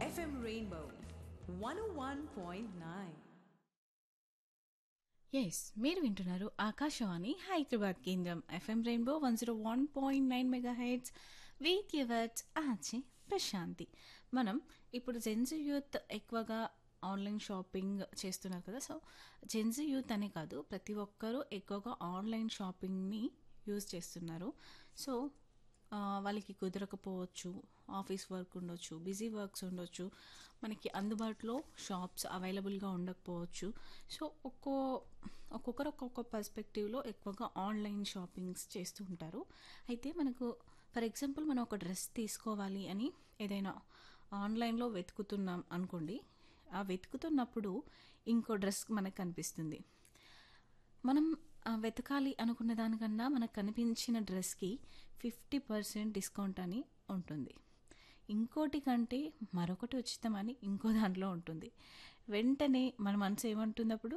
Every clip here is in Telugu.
FM Rainbow 101.9. ఎస్ మీరు వింటున్నారు ఆకాశవాణి హైదరాబాద్ కేంద్రం FM rainbow one zero one point nine megahertz with yours ఆచే ప్రశాంతి మనం ఇప్పుడు జెన్జీ యూత్ ఎక్కువగా ఆన్లైన్ షాపింగ్ చేస్తున్నారు కదా సో జెన్జీ యూత్ అనే కాదు ప్రతి ఒక్కరూ ఎక్కువగా ఆన్లైన్ షాపింగ్ని యూజ్ చేస్తున్నారు సో ఆ, వాళ్ళకి కుదరకపోవచ్చు ఆఫీస్ వర్క్ ఉండొచ్చు బిజీ వర్క్స్ ఉండొచ్చు మనకి అందుబాటులో షాప్స్ అవైలబుల్గా ఉండకపోవచ్చు సో ఒక్కో ఒక్కొక్కరు ఒక్కొక్క పర్స్పెక్టివ్లో ఎక్కువగా ఆన్లైన్ షాపింగ్స్ చేస్తూ ఉంటారు అయితే మనకు ఫర్ ఎగ్జాంపుల్ మనం ఒక డ్రెస్ తీసుకోవాలి అని ఏదైనా ఆన్లైన్లో వెతుకుతున్నాం అనుకోండి ఆ వెతుకుతున్నప్పుడు ఇంకో డ్రెస్ మనకు కనిపిస్తుంది మనం ఆ, వెతకాలి అనుకున్న దానికన్నా మనకు కనిపించిన డ్రెస్కి ఫిఫ్టీ పర్సెంట్ డిస్కౌంట్ అని ఉంటుంది ఇంకోటి కంటే మరొకటి ఉచితమని ఇంకో దాంట్లో ఉంటుంది వెంటనే మన మనసు ఏమంటుంది అప్పుడు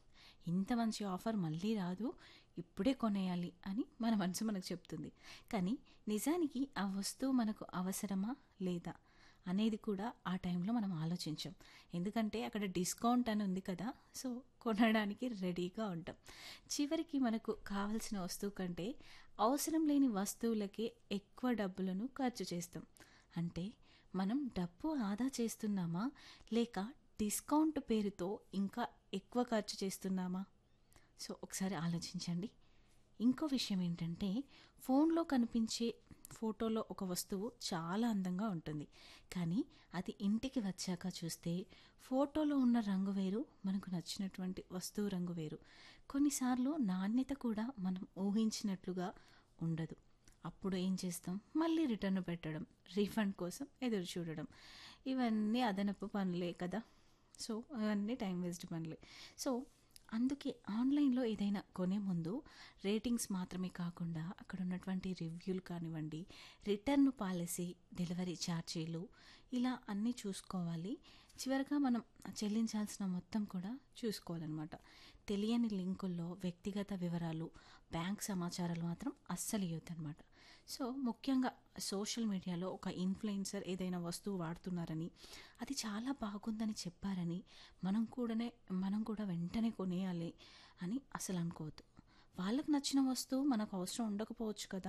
ఇంత మంచి ఆఫర్ మళ్ళీ రాదు ఇప్పుడే కొనేయాలి అని మన మనసు మనకు చెప్తుంది కానీ నిజానికి ఆ వస్తువు మనకు అవసరమా లేదా అనేది కూడా ఆ టైంలో మనం ఆలోచించాం ఎందుకంటే అక్కడ డిస్కౌంట్ అని ఉంది కదా సో కొనడానికి రెడీగా ఉంటాం చివరికి మనకు కావలసిన వస్తువు కంటే అవసరం లేని వస్తువులకే ఎక్కువ డబ్బులను ఖర్చు చేస్తాం అంటే మనం డబ్బు ఆదా చేస్తున్నామా లేక డిస్కౌంట్ పేరుతో ఇంకా ఎక్కువ ఖర్చు చేస్తున్నామా సో ఒకసారి ఆలోచించండి ఇంకో విషయం ఏంటంటే ఫోన్లో కనిపించే ఫోటోలో ఒక వస్తువు చాలా అందంగా ఉంటుంది కానీ అది ఇంటికి వచ్చాక చూస్తే ఫోటోలో ఉన్న రంగు వేరు మనకు నచ్చినటువంటి వస్తువు రంగు వేరు కొన్నిసార్లు నాణ్యత కూడా మనం ఊహించినట్లుగా ఉండదు అప్పుడు ఏం చేస్తాం మళ్ళీ రిటర్న్ పెట్టడం రీఫండ్ కోసం ఎదురు చూడడం ఇవన్నీ అదనపు పనులే కదా సో అవన్నీ టైం వేస్ట్ పనులే సో అందుకే ఆన్లైన్లో ఏదైనా కొనే ముందు రేటింగ్స్ మాత్రమే కాకుండా అక్కడ ఉన్నటువంటి రివ్యూలు కానివ్వండి రిటర్న్ పాలసీ డెలివరీ ఛార్జీలు ఇలా అన్నీ చూసుకోవాలి చివరిగా మనం చెల్లించాల్సిన మొత్తం కూడా చూసుకోవాలన్నమాట తెలియని లింకుల్లో వ్యక్తిగత వివరాలు బ్యాంక్ సమాచారాలు మాత్రం అస్సలు ఇవ్వద్దన్నమాట సో ముఖ్యంగా సోషల్ మీడియాలో ఒక ఇన్ఫ్లుయెన్సర్ ఏదైనా వస్తువు వాడుతున్నారని అది చాలా బాగుందని చెప్పారని మనం కూడానే మనం కూడా వెంటనే కొనేయాలి అని అసలు అనుకోవద్దు వాళ్ళకు నచ్చిన వస్తువు మనకు అవసరం ఉండకపోవచ్చు కదా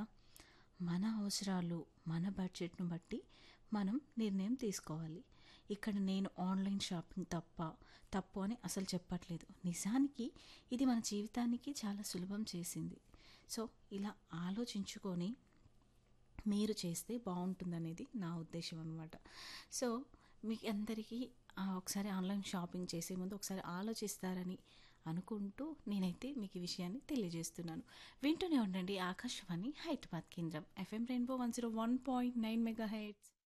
మన అవసరాలు మన బడ్జెట్ను బట్టి మనం నిర్ణయం తీసుకోవాలి ఇక్కడ నేను ఆన్లైన్ షాపింగ్ తప్ప తప్పు అని అసలు చెప్పట్లేదు నిజానికి ఇది మన జీవితానికి చాలా సులభం చేసింది సో ఇలా ఆలోచించుకొని మీరు చేస్తే బాగుంటుందనేది నా ఉద్దేశం అనమాట సో మీ అందరికీ ఆ, ఒకసారి ఆన్లైన్ షాపింగ్ చేసే ముందు ఒకసారి ఆలోచిస్తారని అనుకుంటూ నేనైతే మీకు ఈ విషయాన్ని తెలియజేస్తున్నాను వింటూనే ఉండండి ఆకాశవాణి హైదరాబాద్ కేంద్రం FM rainbow one zero one point nine mega heights